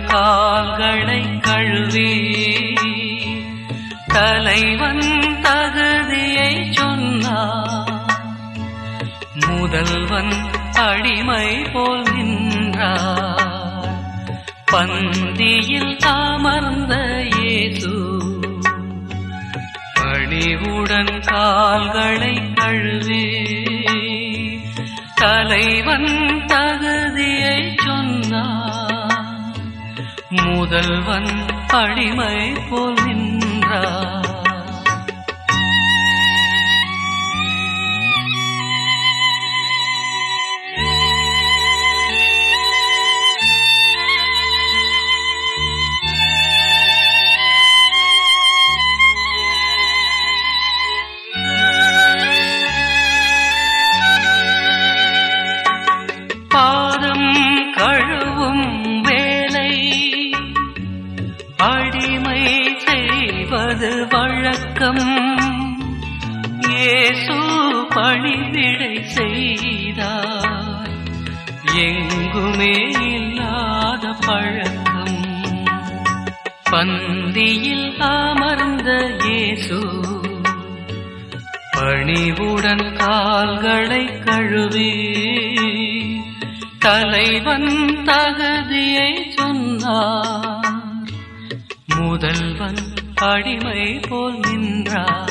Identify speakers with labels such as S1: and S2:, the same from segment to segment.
S1: கால்களை கழுவி தலைவன் தகுதியை சொன்னார் முதல்வன் அடிமை போல் நின்றார் பந்தியில் அமர்ந்த இயேசு பணிவுடன் கால்களை கழுவி தலைவன் தகுதியை சொன்னார் முதல்வன் அடிமை போல் நின்றார் பாதம் கழுவும் வேலை அடிமை செய்வது வழக்கம் இயேசு பணிவிடை செய்தார் எங்குமே இல்லாத பழக்கம் பந்தியில் அமர்ந்த இயேசு பணிவுடன் கால்களை கழுவி தலைவன் தகுதியை சொன்னார் முதல்வன் அடிமை போல் நின்றார்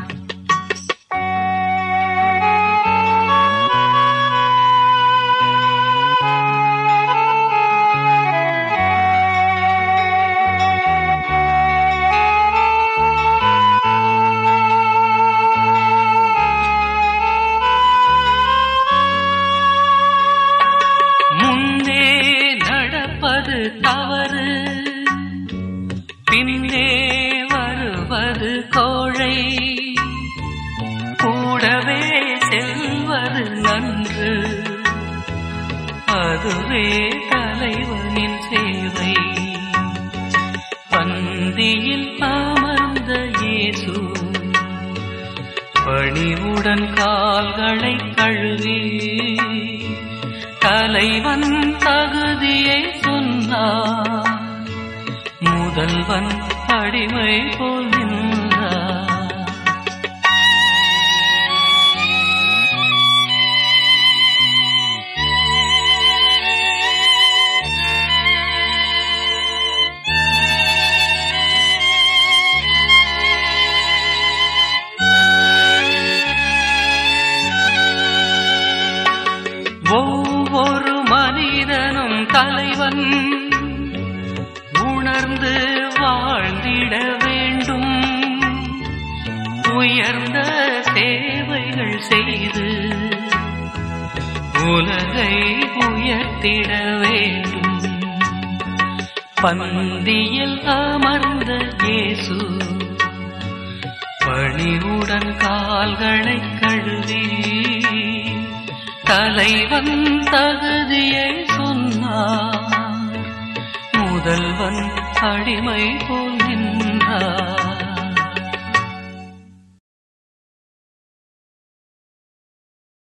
S1: முன்னே நடப்பது தவறு பின்னே வருவது கோழை கூடவே செல்வது நன்று அதுவே தலைவனின் சேவை பந்தியில் அமர்ந்த இயேசு பணிவுடன் கால்களை கழுவி தலைவன் தகுதியை சொன்னார் முதல்வன் அடிமை போல் நின்றார் ஒவ்வொரு மனிதனும் தலைவன் உணர்ந்து வாழ்ந்திட வேண்டும் உயர்ந்த சேவைகள் செய்து உலகை உயர்த்திட வேண்டும் பந்தியில் அமர்ந்த இயேசு பணிவுடன் கால்களை கழுவி தலைவன் தகுதியை சொன்னார் முதல்வன் அடிமை போல் நின்றார்